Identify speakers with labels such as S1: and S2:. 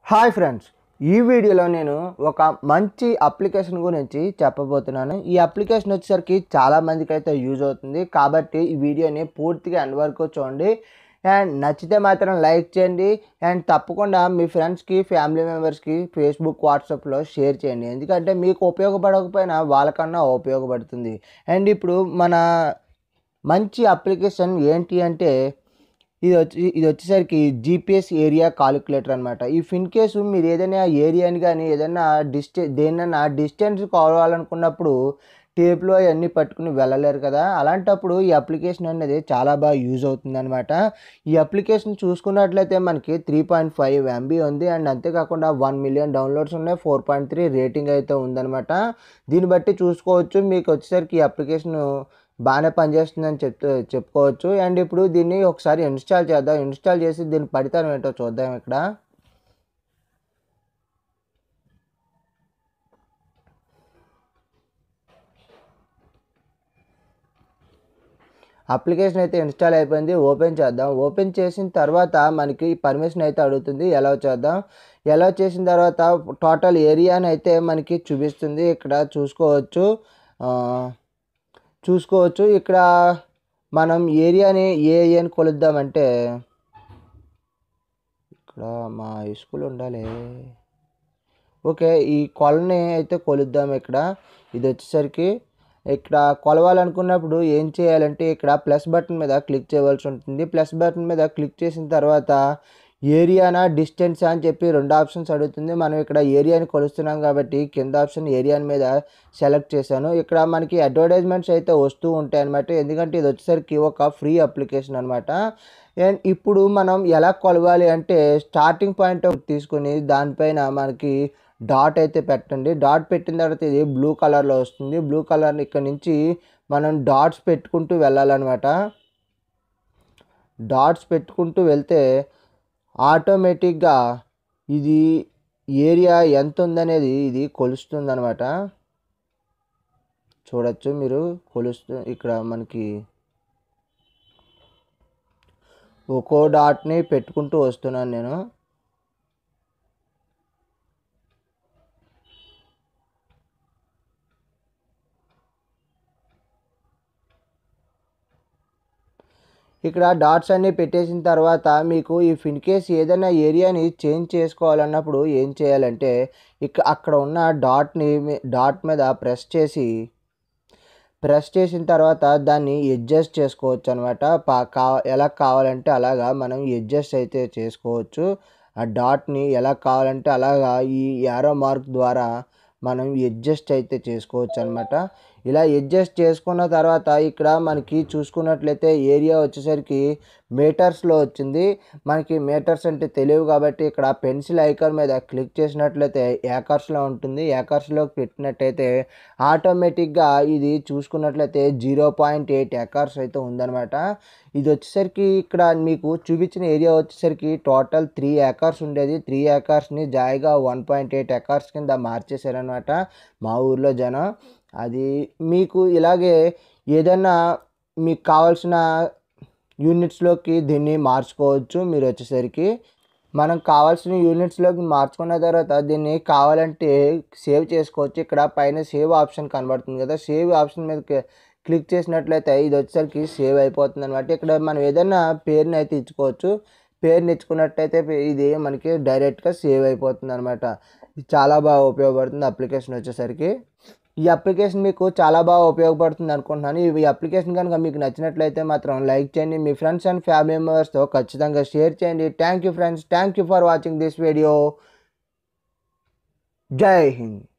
S1: hi friends ఈ వీడియోలో నేను ఒక మంచి అప్లికేషన్ గురించి చెప్పబోతున్నాను ఈ అప్లికేషన్ వచ్చేసరికి చాలా మందికి అయితే యూజ్ అవుతుంది కాబట్టి ఈ వీడియోని పూర్తిగా ఎండ్ వరకు చూడండి అండ్ నచ్చితే మాత్రం లైక్ చేయండి అండ్ తప్పకుండా మీ ఫ్రెండ్స్కి ఫ్యామిలీ మెంబర్స్కి ఫేస్బుక్ వాట్సాప్లో షేర్ చేయండి ఎందుకంటే మీకు ఉపయోగపడకపోయినా వాళ్ళకన్నా ఉపయోగపడుతుంది అండ్ ఇప్పుడు మన మంచి అప్లికేషన్ ఏంటి అంటే ఇది వచ్చి ఇది వచ్చేసరికి జీపీఎస్ ఏరియా కాలిక్యులేటర్ అనమాట ఈ ఫిన్ కేసు మీరు ఏదైనా ఏరియాని కానీ ఏదైనా డిస్టె దేన్నైనా డిస్టెన్స్ కావాలనుకున్నప్పుడు టేప్లో అవన్నీ పట్టుకుని వెళ్ళలేరు కదా అలాంటప్పుడు ఈ అప్లికేషన్ అనేది చాలా బాగా యూజ్ అవుతుంది అనమాట ఈ అప్లికేషన్ చూసుకున్నట్లయితే మనకి త్రీ పాయింట్ ఫైవ్ ఎంబీ ఉంది అండ్ అంతేకాకుండా వన్ మిలియన్ డౌన్లోడ్స్ ఉన్నాయి ఫోర్ పాయింట్ త్రీ రేటింగ్ అయితే ఉందన్నమాట దీన్ని బట్టి చూసుకోవచ్చు మీకు వచ్చేసరికి ఈ అప్లికేషన్ బాగానే పనిచేస్తుందని చెప్తూ చెప్పుకోవచ్చు అండ్ ఇప్పుడు దీన్ని ఒకసారి ఇన్స్టాల్ చేద్దాం ఇన్స్టాల్ చేసి దీని పడితాను ఏంటో చూద్దాం ఇక్కడ అప్లికేషన్ అయితే ఇన్స్టాల్ అయిపోయింది ఓపెన్ చేద్దాం ఓపెన్ చేసిన తర్వాత మనకి పర్మిషన్ అయితే అడుగుతుంది ఎలా చేద్దాం ఎలా చేసిన తర్వాత టోటల్ ఏరియాని అయితే మనకి చూపిస్తుంది ఇక్కడ చూసుకోవచ్చు చూసుకోవచ్చు ఇక్కడ మనం ఏరియాని ఏ ఏరియాని కొలుద్దామంటే ఇక్కడ మా స్కూల్ ఉండాలి ఓకే ఈ కొలని అయితే కొలుద్దాం ఇక్కడ ఇది వచ్చేసరికి ఇక్కడ కొలవాలనుకున్నప్పుడు ఏం చేయాలంటే ఇక్కడ ప్లస్ బటన్ మీద క్లిక్ చేయవలసి ఉంటుంది ప్లస్ బటన్ మీద క్లిక్ చేసిన తర్వాత ఏరియానా డిస్టెన్స్ అని చెప్పి రెండు ఆప్షన్స్ అడుగుతుంది మనం ఇక్కడ ఏరియాని కొలుస్తున్నాం కాబట్టి కింద ఆప్షన్ ఏరియాని మీద సెలెక్ట్ చేశాను ఇక్కడ మనకి అడ్వర్టైజ్మెంట్స్ అయితే వస్తూ ఉంటాయి అనమాట ఎందుకంటే ఇది వచ్చేసరికి ఒక ఫ్రీ అప్లికేషన్ అనమాట అండ్ ఇప్పుడు మనం ఎలా కొలవాలి అంటే స్టార్టింగ్ పాయింట్ తీసుకుని దానిపైన మనకి డాట్ అయితే పెట్టండి డాట్ పెట్టిన తర్వాత ఇది బ్లూ కలర్లో వస్తుంది బ్లూ కలర్ ఇక్కడ నుంచి మనం డాట్స్ పెట్టుకుంటూ వెళ్ళాలన్నమాట డాట్స్ పెట్టుకుంటూ వెళ్తే ఆటోమేటిక్గా ఇది ఏరియా ఎంత ఉందనేది ఇది కొలుస్తుంది అనమాట చూడొచ్చు మీరు కొలుస్తూ ఇక్కడ మనకి ఒక్కో డాట్ని పెట్టుకుంటూ వస్తున్నాను నేను ఇక్కడ డాట్స్ అన్నీ పెట్టేసిన తర్వాత మీకు ఈ ఇన్ కేస్ ఏదైనా ఏరియాని చేంజ్ చేసుకోవాలన్నప్పుడు ఏం చేయాలంటే ఇక అక్కడ ఉన్న డాట్ని డాట్ మీద ప్రెస్ చేసి ప్రెస్ చేసిన తర్వాత దాన్ని అడ్జస్ట్ చేసుకోవచ్చు అనమాట పా కా ఎలా కావాలంటే అలాగా మనం అడ్జస్ట్ అయితే చేసుకోవచ్చు ఆ డాట్ని ఎలా కావాలంటే అలాగా ఈ యారో మార్క్ ద్వారా మనం అడ్జస్ట్ అయితే చేసుకోవచ్చు అనమాట ఇలా అడ్జస్ట్ చేసుకున్న తర్వాత ఇక్కడ మనకి చూసుకున్నట్లయితే ఏరియా వచ్చేసరికి మీటర్స్లో వచ్చింది మనకి మీటర్స్ అంటే తెలియవు కాబట్టి ఇక్కడ పెన్సిల్ ఐకాన్ మీద క్లిక్ చేసినట్లయితే ఏకర్స్లో ఉంటుంది ఏకర్స్లో పెట్టినట్టయితే ఆటోమేటిక్గా ఇది చూసుకున్నట్లయితే జీరో పాయింట్ ఎయిట్ ఏకర్స్ అయితే ఉందన్నమాట ఇది వచ్చేసరికి ఇక్కడ మీకు చూపించిన ఏరియా వచ్చేసరికి టోటల్ త్రీ ఏకర్స్ ఉండేది త్రీ ఏకర్స్ని జాయిగా వన్ పాయింట్ ఎయిట్ ఏకర్స్ కింద మార్చేశారనమాట మా ఊర్లో జనం అది మీకు ఇలాగే ఏదైనా మీకు కావాల్సిన యూనిట్స్లోకి దీన్ని మార్చుకోవచ్చు మీరు వచ్చేసరికి మనం కావాల్సిన యూనిట్స్లోకి మార్చుకున్న తర్వాత దీన్ని కావాలంటే సేవ్ చేసుకోవచ్చు ఇక్కడ పైన సేవ్ ఆప్షన్ కనబడుతుంది కదా సేవ్ ఆప్షన్ మీద క్లిక్ చేసినట్లయితే ఇది వచ్చేసరికి సేవ్ అయిపోతుంది అనమాట ఇక్కడ మనం ఏదైనా పేరుని అయితే ఇచ్చుకోవచ్చు పేరుని ఇచ్చుకున్నట్టయితే ఇది మనకి డైరెక్ట్గా సేవ్ అయిపోతుంది అనమాట ఇది చాలా బాగా ఉపయోగపడుతుంది అప్లికేషన్ వచ్చేసరికి ఈ అప్లికేషన్ మీకు చాలా బాగా ఉపయోగపడుతుంది అనుకుంటున్నాను ఈ అప్లికేషన్ కనుక మీకు నచ్చినట్లయితే మాత్రం లైక్ చేయండి మీ ఫ్రెండ్స్ అండ్ ఫ్యామిలీ మెంబర్స్తో ఖచ్చితంగా షేర్ చేయండి thank you friends thank you for watching this video Jai Hind